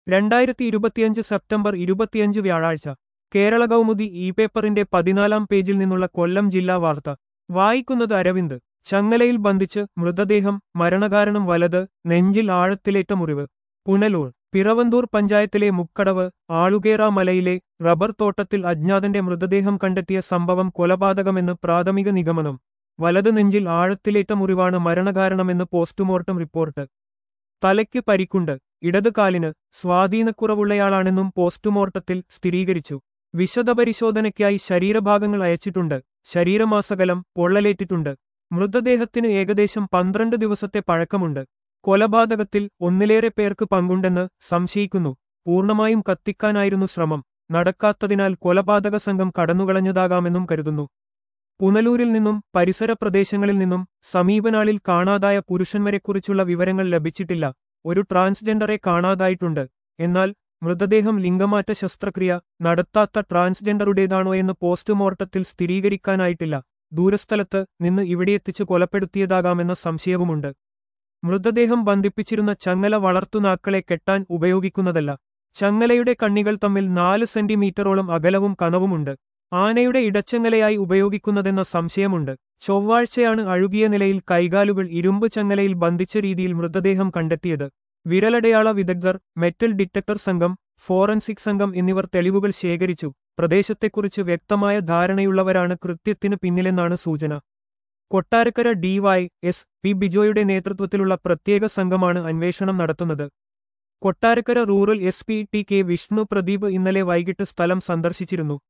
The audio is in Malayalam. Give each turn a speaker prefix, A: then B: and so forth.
A: രണ്ടായിരത്തി ഇരുപത്തിയഞ്ച് സെപ്റ്റംബർ ഇരുപത്തിയഞ്ച് വ്യാഴാഴ്ച കേരള കൗമുദി ഇ പേപ്പറിന്റെ പതിനാലാം പേജിൽ നിന്നുള്ള കൊല്ലം ജില്ലാ വാർത്ത വായിക്കുന്നത് അരവിന്ദ് ചങ്ങലയിൽ ബന്ധിച്ച് മൃതദേഹം മരണകാരണം വലത് നെഞ്ചിൽ ആഴത്തിലേറ്റ മുറിവ് പുനലൂർ പിറവന്തൂർ പഞ്ചായത്തിലെ മുക്കടവ് ആളുകേറ മലയിലെ റബ്ബർ തോട്ടത്തിൽ അജ്ഞാതന്റെ മൃതദേഹം കണ്ടെത്തിയ സംഭവം കൊലപാതകമെന്ന് പ്രാഥമിക നിഗമനം വലത് നെഞ്ചിൽ ആഴത്തിലേറ്റ മുറിവാണ് മരണകാരണമെന്ന് പോസ്റ്റ്മോർട്ടം റിപ്പോർട്ട് തലയ്ക്ക് പരിക്കുണ്ട് ഇടത് കാലിന് സ്വാധീനക്കുറവുള്ളയാളാണെന്നും പോസ്റ്റ്മോർട്ടത്തിൽ സ്ഥിരീകരിച്ചു വിശദപരിശോധനയ്ക്കായി ശരീരഭാഗങ്ങൾ അയച്ചിട്ടുണ്ട് ശരീരമാസകലം പൊള്ളലേറ്റിട്ടുണ്ട് മൃതദേഹത്തിന് ഏകദേശം പന്ത്രണ്ട് ദിവസത്തെ പഴക്കമുണ്ട് കൊലപാതകത്തിൽ ഒന്നിലേറെ പേർക്ക് പങ്കുണ്ടെന്ന് സംശയിക്കുന്നു പൂർണ്ണമായും കത്തിക്കാനായിരുന്നു ശ്രമം നടക്കാത്തതിനാൽ കൊലപാതക സംഘം കടന്നുകളഞ്ഞതാകാമെന്നും കരുതുന്നു പുനലൂരിൽ നിന്നും പരിസര പ്രദേശങ്ങളിൽ നിന്നും സമീപനാളിൽ കാണാതായ പുരുഷന്മാരെക്കുറിച്ചുള്ള വിവരങ്ങൾ ലഭിച്ചിട്ടില്ല ഒരു ട്രാൻസ്ജെൻഡറെ കാണാതായിട്ടുണ്ട് എന്നാൽ മൃതദേഹം ലിംഗമാറ്റ ശസ്ത്രക്രിയ നടത്താത്ത ട്രാൻസ്ജെൻഡറുടേതാണോ എന്ന് പോസ്റ്റ്മോർട്ടത്തിൽ സ്ഥിരീകരിക്കാനായിട്ടില്ല ദൂരസ്ഥലത്ത് നിന്ന് ഇവിടെയെത്തിച്ച് കൊലപ്പെടുത്തിയതാകാമെന്ന സംശയവുമുണ്ട് മൃതദേഹം ബന്ധിപ്പിച്ചിരുന്ന ചങ്ങല വളർത്തുനാക്കളെ കെട്ടാൻ ഉപയോഗിക്കുന്നതല്ല ചങ്ങലയുടെ കണ്ണികൾ തമ്മിൽ നാല് സെന്റിമീറ്ററോളം അകലവും കനവുമുണ്ട് ആനയുടെ ഇടച്ചങ്ങലയായി ഉപയോഗിക്കുന്നതെന്ന സംശയമുണ്ട് ചൊവ്വാഴ്ചയാണ് അഴുകിയ നിലയിൽ കൈകാലുകൾ ഇരുമ്പ് ചങ്ങലയിൽ ബന്ധിച്ച രീതിയിൽ മൃതദേഹം കണ്ടെത്തിയത് വിരലടയാള വിദഗ്ധർ മെറ്റൽ ഡിറ്റക്ടർ സംഘം ഫോറൻസിക് സംഘം എന്നിവർ തെളിവുകൾ ശേഖരിച്ചു പ്രദേശത്തെക്കുറിച്ച് വ്യക്തമായ ധാരണയുള്ളവരാണ് കൃത്യത്തിന് പിന്നിലെന്നാണ് സൂചന കൊട്ടാരക്കര ഡിവൈ എസ് പി ബിജോയുടെ നേതൃത്വത്തിലുള്ള പ്രത്യേക സംഘമാണ് അന്വേഷണം നടത്തുന്നത് Kottarakkara rural S P T K Vishnu Pradeep ഇന്നലെ വൈകിട്ട് സ്ഥലം സന്ദർശിച്ചിരുന്നു